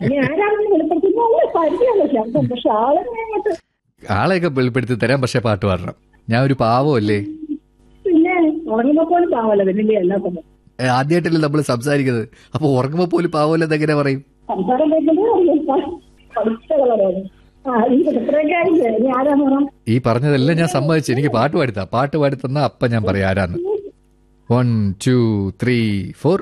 ഇനി ആരാണെന്ന് വെളിപ്പെടുത്തുന്ന നല്ല പരിചയമുള്ള ശബ്ദം പക്ഷെ ആളെന്നെ അങ്ങോട്ട് ആളെയൊക്കെ വെളിപ്പെടുത്തി തരാം പക്ഷെ പാട്ട് പാടണം ഞാൻ ഒരു പാവമല്ലേ പിന്നെ ഉറങ്ങുമ്പോ പോലും പാവല്ല വലിയ അല്ലാത്തത് ഏ, ആദ്യമായിട്ടല്ലേ നമ്മൾ സംസാരിക്കുന്നത് അപ്പൊ ഉറങ്ങുമ്പോ പോലും പാവമല്ലെന്ന് എങ്ങനെ പറയും സംസാരം കേൾക്കുമ്പോൾ അറിയാം പഠിച്ച കളറാണ് ആ ഈ ചിത്രക്കാരില്ലേ ഇനി ആരാന്ന് പറയാം ഈ പറഞ്ഞതെല്ലാം ഞാൻ സമ്മതിച്ചു എനിക്ക് പാട്ട് പാടിത്താ പാട്ട് പാടിത്തന്ന അപ്പൊ ഞാൻ പറയാം ആരാന്ന് വൺ ടു ത്രീ ഫോർ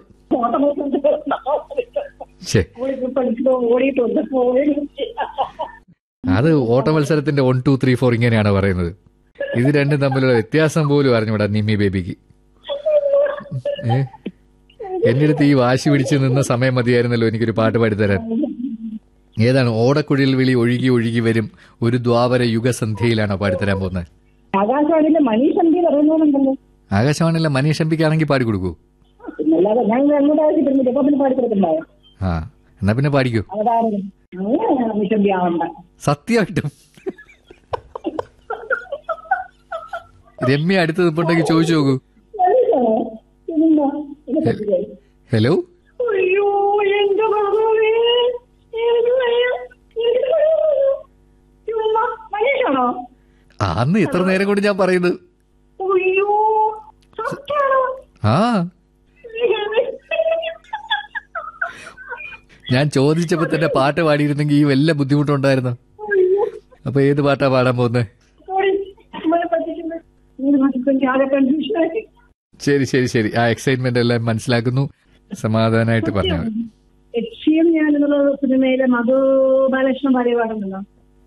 ശേ പഠിച്ചോ ഓടിയിട്ടുണ്ട് ഓടി അത് ഓട്ട മത്സരത്തിന്റെ വൺ ടു ത്രീ ഫോർ ഇങ്ങനെയാണ് പറയുന്നത് ഇത് രണ്ടും തമ്മിലുള്ള വ്യത്യാസം പോലും അറിഞ്ഞൂടാ നിമ്മി ബേബിക്ക് ഏ എന്റെ അടുത്ത് ഈ വാശി പിടിച്ച് നിന്ന സമയം മതിയായിരുന്നല്ലോ എനിക്കൊരു പാട്ട് പാടിത്തരാൻ ഏതാണ് ഓടക്കുഴൽ വിളി ഒഴുകി ഒഴുകി വരും ഒരു ദ്വാപര യുഗസന്ധ്യയിലാണോ പാടിത്തരാൻ പോകുന്നത് ആകാശവാണിയിലെ മനീഷ് എം പി പറയുന്നുണ്ടല്ലോ ആകാശവാണിയിലെ മനീഷ് എംപിക്കാണെങ്കിൽ പാടി കൊടുക്കൂ പിന്നെ അല്ലാതെ ഞാൻ അങ്ങോട്ട് ആവശ്യപ്പെടുന്നില്ല ഇപ്പൊ പിന്നെ പാടിക്കൊടുക്കണ്ടായോ ആ എന്നാ പിന്നെ പാടിക്കൂ അവതാരം അങ്ങനെ മനീഷ് എം പി ആവണ്ട സത്യമായിട്ടും രമ്യ അടുത്ത് നിൽപ്പുണ്ടെങ്കിൽ ചോദിച്ചു നോക്കൂ മനീഷാണോ? പിന്നെന്താ? ഇത് പറ്റില്ലേ? ഹലോ അയ്യോ എന്റെ ഭഗവേ എനിക്ക് വയ്യ. എനിക്ക് വയ്യ. ചുമ്മാ മനീഷാണോ ആ, അന്ന് എത്ര നേരം കൊണ്ട് ഞാൻ പറയുന്നത് അയ്യോ സത്യാണോ ആ ഞാൻ ചോദിച്ചപ്പോ തന്നെ പാട്ട് പാടിയിരുന്നെങ്കിൽ ഈ വല്ല ബുദ്ധിമുട്ടുണ്ടായിരുന്നു അയ്യോ അപ്പൊ ഏത് പാട്ടാ പാടാൻ പോകുന്നത് സോറി നമ്മളെ പറ്റിക്കുന്നു ഇങ്ങനെ മനസ്സിലേക്ക് ആകെ കൺഫ്യൂഷനായി ശരി ശരി ശരി ആ എക്സൈറ്റ്മെന്റ് എല്ലാം മനസ്സിലാക്കുന്നു സമാധാനമായിട്ട് പറഞ്ഞു ലക്ഷ്യം ഞാൻ എന്നുള്ള സിനിമയിലെ മധു ബാലകൃഷ്ണൻ പാടിയ പാടുന്നുണ്ടോ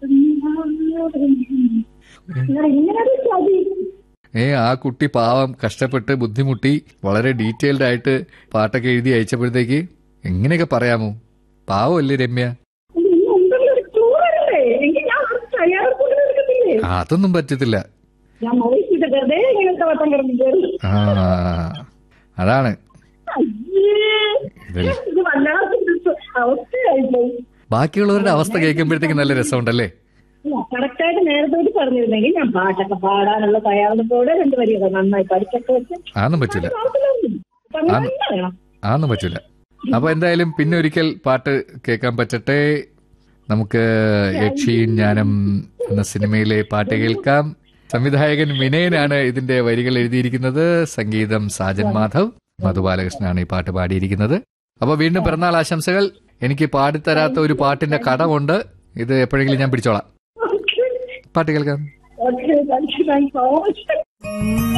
ഇങ്ങനെ ഒരു ചതി ഏ ആ കുട്ടി പാവം കഷ്ടപ്പെട്ട് ബുദ്ധിമുട്ടി വളരെ ഡീറ്റെയിൽഡ് ആയിട്ട് പാട്ടൊക്കെ എഴുതി അയച്ചപ്പോഴത്തേക്ക് എങ്ങനെയൊക്കെ പറയാമോ പാവമല്ലേ രമ്യ ഇത് ഇനി എന്തെങ്കിലും ഒരു ക്ലൂ വരണ്ടേ എങ്കിൽ ഞാൻ ഒരു തയ്യാറെടുപ്പ് എടുക്കത്തില്ലേ ആ, അതൊന്നും പറ്റത്തില്ല ഞാൻ മോഹിച്ചിട്ട് വെറുതെ ഇങ്ങനത്തെ വട്ടം കിടന്നിട്ട് ആ അതാണ് അയ്യേ ഇതല്ലേ. ഇത് വല്ലാത്ത അവസ്ഥയായിപ്പോയി ബാക്കിയുള്ളവരുടെ അവസ്ഥ കേൾക്കുമ്പോഴത്തേക്ക് നല്ല രസമുണ്ടല്ലേ കറക്റ്റായിട്ട് നേരത്തെ ഒരു പറഞ്ഞിരുന്നെങ്കിൽ ഞാൻ പാട്ടൊക്കെ പാടാനുള്ള തയ്യാറെടുപ്പോടെ രണ്ട് വരിക നന്നായി പഠിച്ചൊക്കെ വെച്ച് അതൊന്നും പറ്റില്ല പാട്ടിലൊന്നും. അപ്പൊ അങ്ങനെ തന്നെ വേണം. അതൊന്നും പറ്റില്ല അപ്പൊ എന്തായാലും പിന്നെ ഒരിക്കൽ പാട്ട് കേൾക്കാൻ പറ്റട്ടെ നമുക്ക് യക്ഷിയും ജ്ഞാനം എന്ന സിനിമയിലെ പാട്ട് കേൾക്കാം സംവിധായകൻ വിനയനാണ് ഇതിന്റെ വരികൾ എഴുതിയിരിക്കുന്നത് സംഗീതം സാജൻ മാധവ് മധുബാലകൃഷ്ണനാണ് ഈ പാട്ട് പാടിയിരിക്കുന്നത് അപ്പൊ വീണ്ടും പിറന്നാൾ ആശംസകൾ എനിക്ക് പാടിത്തരാത്ത ഒരു പാട്ടിന്റെ കടമുണ്ട് ഇത് എപ്പോഴെങ്കിലും ഞാൻ പിടിച്ചോളാം ഓക്കെ പാട്ട് കേൾക്കാം okay thank you thank you so much